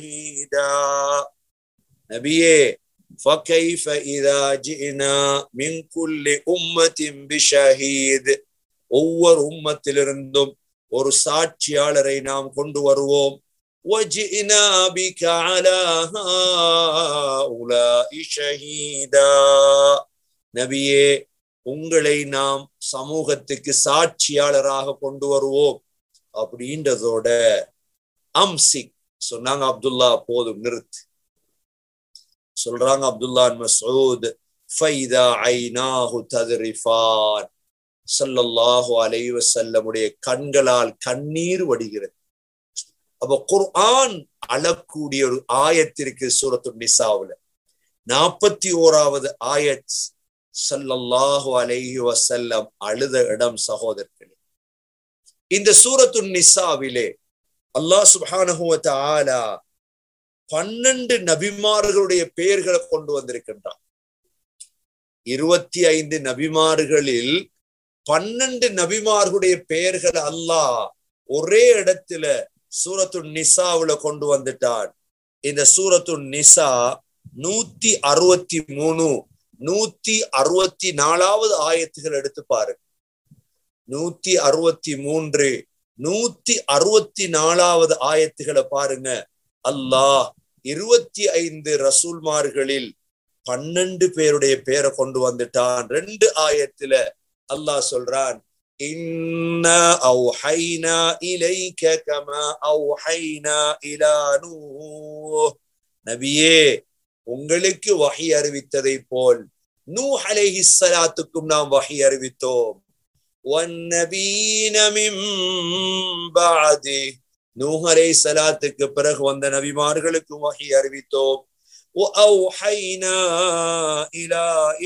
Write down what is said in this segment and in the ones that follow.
شهيدا நபியே فكيف إذا جئنا من كل أمة بشهيد ஒவ்வொரு உம்மத்திலிருந்தும் ஒரு சாட்சியாளரை நாம் கொண்டு வருவோம் وجئنا بك على هؤلاء شهيدا நபியே உங்களை நாம் சமூகத்துக்கு சாட்சியாளராக கொண்டு வருவோம் அப்படின்றதோட அம்சிக் சொன்னாங்க அப்துல்லா போதும் நிறுத்து சொல்றாங்க அப்துல்லா மசூத் ஃபைதா ஐநாஹு தத்ரிஃபான் ஸல்லல்லாஹு அலைஹி வஸல்லமுடைய கண்களால் கண்ணீர் வடிகிறது அப்ப குர்ஆன் அழக்கூடிய ஒரு ஆயத்திற்கு சூரத்து நிசாவுல நாற்பத்தி ஓராவது ஆயத் ஸல்லல்லாஹு அலைஹி வஸல்லம் அழுத இடம் சகோதரர்களே இந்த சூரத்து நிசாவிலே அல்லாஹ் சுப்ஹானஹு வ தஆலா பன்னெண்டு நபிமார்களுடைய பெயர்களை கொண்டு வந்திருக்கின்றான் இருபத்தி ஐந்து நபிமார்களில் பன்னெண்டு நபிமார்களுடைய பெயர்கள் அல்லாஹ் ஒரே இடத்துல சூரத்து நிசாவுல கொண்டு வந்துட்டான் இந்த சூரத்து நிசா நூத்தி அறுபத்தி மூணு நூத்தி அறுபத்தி நாலாவது ஆயத்துகள் எடுத்து பாரு நூத்தி அறுபத்தி மூன்று நூத்தி அறுபத்தி நாலாவது ஆயத்துகளை பாருங்க அல்லாஹ் இருபத்தி ஐந்து ரசூல்மார்களில் பன்னெண்டு பேருடைய பேரை கொண்டு வந்துட்டான் ரெண்டு ஆயத்துல அல்லாஹ் சொல்றான் إنا أوحينا إليك كما أوحينا إلى نوح நபியே உங்களுக்கு வஹி அறிவித்ததை போல் நூ அலைஹி ஸலாத்துக்கும் நாம் வஹி அறிவித்தோம் والنبيين من بعده நூஹ் அலைஹி ஸலாத்துக்கு பிறகு வந்த நபிமார்களுக்கும் வஹி அறிவித்தோம் وأوحينا إلى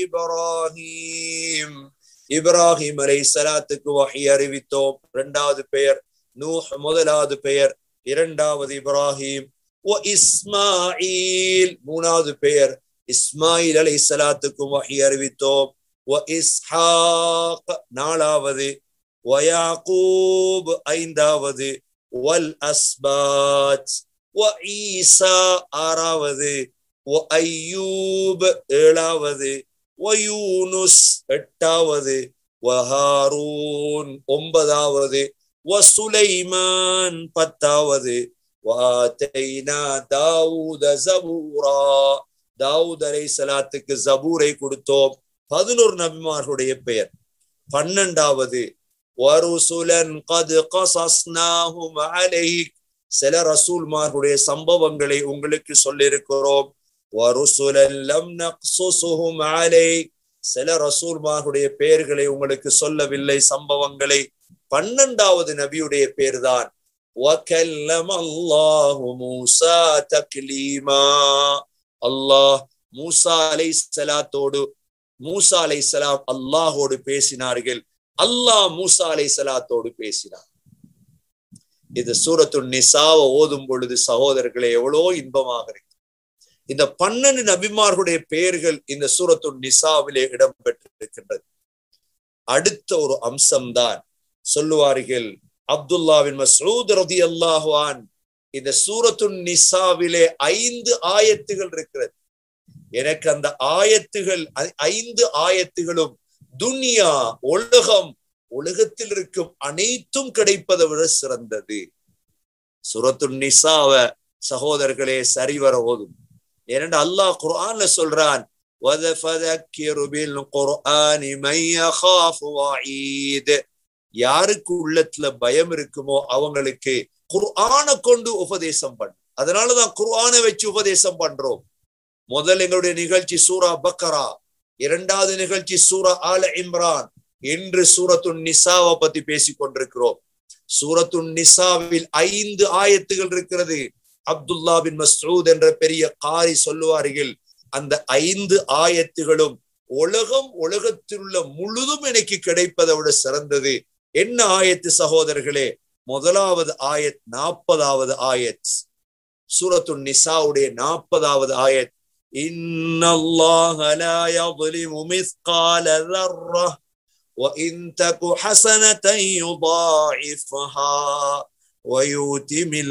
إبراهيم இப்ராஹிம் அலை சலாத்துக்கு வகை அறிவித்தோம் இரண்டாவது பெயர் நூஹ் முதலாவது பெயர் இரண்டாவது இப்ராஹிம் ஓ இஸ்மாயில் மூணாவது பெயர் இஸ்மாயில் அலை சலாத்துக்கு வகை அறிவித்தோம் ஓ இஸ்ஹாக் நாலாவது வயாக்கூப் ஐந்தாவது வல் அஸ்பாத் ஓ ஈசா ஆறாவது ஓ ஐயூப் ஏழாவது வயூனுஸ் எட்டாவது வஹாரூன் ஒன்பதாவது வசுலைமான் பத்தாவது வாத்தைனா தாவூத ஜபூரா தாவூத் அலை சலாத்துக்கு ஜபூரை கொடுத்தோம் பதினோரு நபிமார்களுடைய பெயர் பன்னெண்டாவது வருசுலன் கது கசஸ்னாஹும் அலைக் சில ரசூல்மார்களுடைய சம்பவங்களை உங்களுக்கு சொல்லியிருக்கிறோம் சில ரசூல்மாருடைய பெயர்களை உங்களுக்கு சொல்லவில்லை சம்பவங்களை பன்னெண்டாவது நபியுடைய பேர் தான் அல்லாஹ் மூசா அலை சலாத்தோடு மூசா அலை சலாம் அல்லாஹோடு பேசினார்கள் அல்லாஹ் மூசா அலை சலாத்தோடு பேசினார் இது சூரத்து நிசாவை ஓதும் பொழுது சகோதரர்களே எவ்வளோ இன்பமாக இருக்கு இந்த பன்னெண்டு நபிமார்களுடைய பெயர்கள் இந்த சூரத்து நிசாவிலே இடம்பெற்றிருக்கின்றது அடுத்த ஒரு அம்சம்தான் சொல்லுவார்கள் அப்துல்லாவின் மசூத் ரதி அல்லாஹான் இந்த சூரத்து நிசாவிலே ஐந்து ஆயத்துகள் இருக்கிறது எனக்கு அந்த ஆயத்துகள் ஐந்து ஆயத்துகளும் துன்யா உலகம் உலகத்தில் இருக்கும் அனைத்தும் கிடைப்பதை விட சிறந்தது சுரத்து நிசாவ சகோதரர்களே சரிவர ஓதும் ஏனென்று அல்லாஹ் குர்ஆன்ல சொல்றான் யாருக்கு உள்ளத்துல பயம் இருக்குமோ அவங்களுக்கு குர்ஆனை கொண்டு உபதேசம் பண்ணு அதனாலதான் குர்ஆனை வச்சு உபதேசம் பண்றோம் முதல் எங்களுடைய நிகழ்ச்சி சூரா பக்கரா இரண்டாவது நிகழ்ச்சி சூரா ஆல இம்ரான் இன்று சூரத்து நிசாவை பத்தி பேசிக் கொண்டிருக்கிறோம் சூரத்து நிசாவில் ஐந்து ஆயத்துகள் இருக்கிறது அப்துல்லா பின் மஸ்ரூத் என்ற பெரிய காரி சொல்லுவார்கள் அந்த ஐந்து ஆயத்துகளும் உலகம் உலகத்தில் உள்ள முழுதும் எனக்கு கிடைப்பதை விட சிறந்தது என்ன ஆயத்து சகோதரர்களே முதலாவது ஆயத் நாற்பதாவது ஆயத் சூரத்து நிசாவுடைய நாற்பதாவது ஆயத் இன்னல்லாஹ லா யظلم مثقال ذرة وإن تك حسنة يضاعفها ويؤتي من